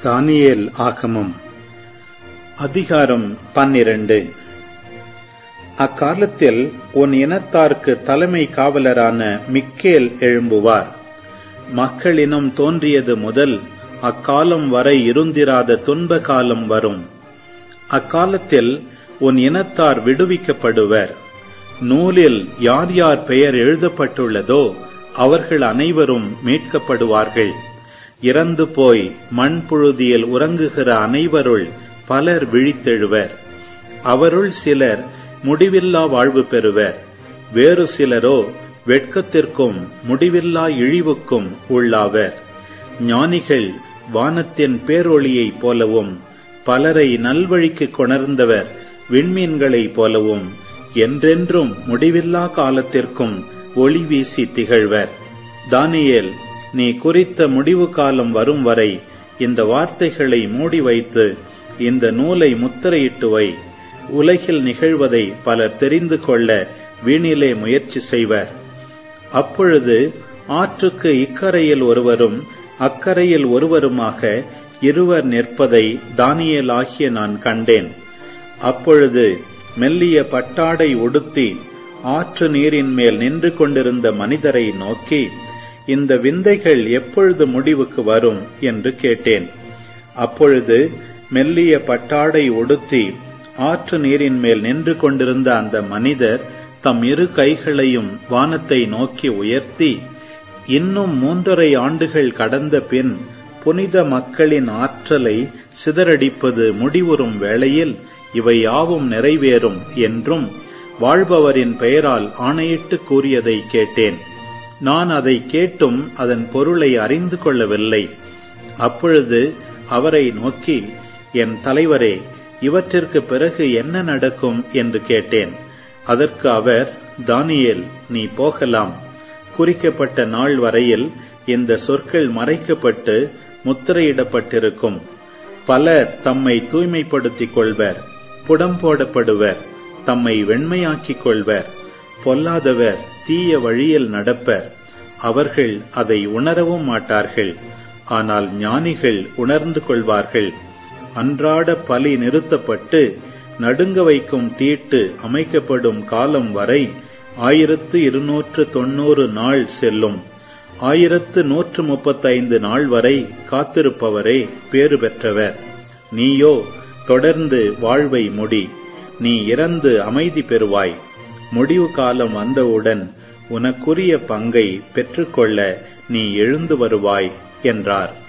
தானியேல் ஆகமம் அதிகாரம் பன்னிரண்டு அக்காலத்தில் உன் இனத்தார்க்கு தலைமை காவலரான மிக்கேல் எழும்புவார் மக்களினம் தோன்றியது முதல் அக்காலம் வரை இருந்திராத துன்ப காலம் வரும் அக்காலத்தில் உன் இனத்தார் விடுவிக்கப்படுவர் நூலில் யார் யார் பெயர் எழுதப்பட்டுள்ளதோ அவர்கள் அனைவரும் மீட்கப்படுவார்கள் இறந்து போய் மண் புழுதியில் உறங்குகிற அனைவருள் பலர் விழித்தெழுவர் அவருள் சிலர் முடிவில்லா வாழ்வு பெறுவர் வேறு சிலரோ வெட்கத்திற்கும் முடிவில்லா இழிவுக்கும் உள்ளாவர் ஞானிகள் வானத்தின் பேரொளியைப் போலவும் பலரை நல்வழிக்கு கொணர்ந்தவர் விண்மீன்களைப் போலவும் என்றென்றும் முடிவில்லா காலத்திற்கும் ஒளி வீசி திகழ்வர் தானியேல் நீ குறித்த முடிவு காலம் வரும் வரை இந்த வார்த்தைகளை மூடி வைத்து இந்த நூலை முத்திரையிட்டு வை உலகில் நிகழ்வதை பலர் தெரிந்து கொள்ள வீணிலே முயற்சி செய்வர் அப்பொழுது ஆற்றுக்கு இக்கரையில் ஒருவரும் அக்கரையில் ஒருவருமாக இருவர் நிற்பதை தானியேல் ஆகிய நான் கண்டேன் அப்பொழுது மெல்லிய பட்டாடை உடுத்தி ஆற்று நீரின் மேல் நின்று கொண்டிருந்த மனிதரை நோக்கி இந்த விந்தைகள் எப்பொழுது முடிவுக்கு வரும் என்று கேட்டேன் அப்பொழுது மெல்லிய பட்டாடை உடுத்தி ஆற்று நீரின் மேல் நின்று கொண்டிருந்த அந்த மனிதர் தம் இரு கைகளையும் வானத்தை நோக்கி உயர்த்தி இன்னும் மூன்றரை ஆண்டுகள் கடந்த பின் புனித மக்களின் ஆற்றலை சிதறடிப்பது முடிவுறும் வேளையில் இவை யாவும் நிறைவேறும் என்றும் வாழ்பவரின் பெயரால் ஆணையிட்டு கூறியதை கேட்டேன் நான் அதை கேட்டும் அதன் பொருளை அறிந்து கொள்ளவில்லை அப்பொழுது அவரை நோக்கி என் தலைவரே இவற்றிற்கு பிறகு என்ன நடக்கும் என்று கேட்டேன் அதற்கு அவர் தானியேல் நீ போகலாம் குறிக்கப்பட்ட நாள் வரையில் இந்த சொற்கள் மறைக்கப்பட்டு முத்திரையிடப்பட்டிருக்கும் பலர் தம்மை தூய்மைப்படுத்திக் கொள்வர் புடம் போடப்படுவர் தம்மை வெண்மையாக்கிக் கொள்வர் பொல்லாதவர் தீய வழியில் நடப்பர் அவர்கள் அதை உணரவும் மாட்டார்கள் ஆனால் ஞானிகள் உணர்ந்து கொள்வார்கள் அன்றாட பலி நிறுத்தப்பட்டு நடுங்க வைக்கும் தீட்டு அமைக்கப்படும் காலம் வரை ஆயிரத்து இருநூற்று தொன்னூறு நாள் செல்லும் ஆயிரத்து நூற்று முப்பத்தைந்து நாள் வரை காத்திருப்பவரே பேறு பெற்றவர் நீயோ தொடர்ந்து வாழ்வை முடி நீ இறந்து அமைதி பெறுவாய் முடிவு காலம் வந்தவுடன் உனக்குரிய பங்கை பெற்றுக்கொள்ள நீ எழுந்து வருவாய் என்றார்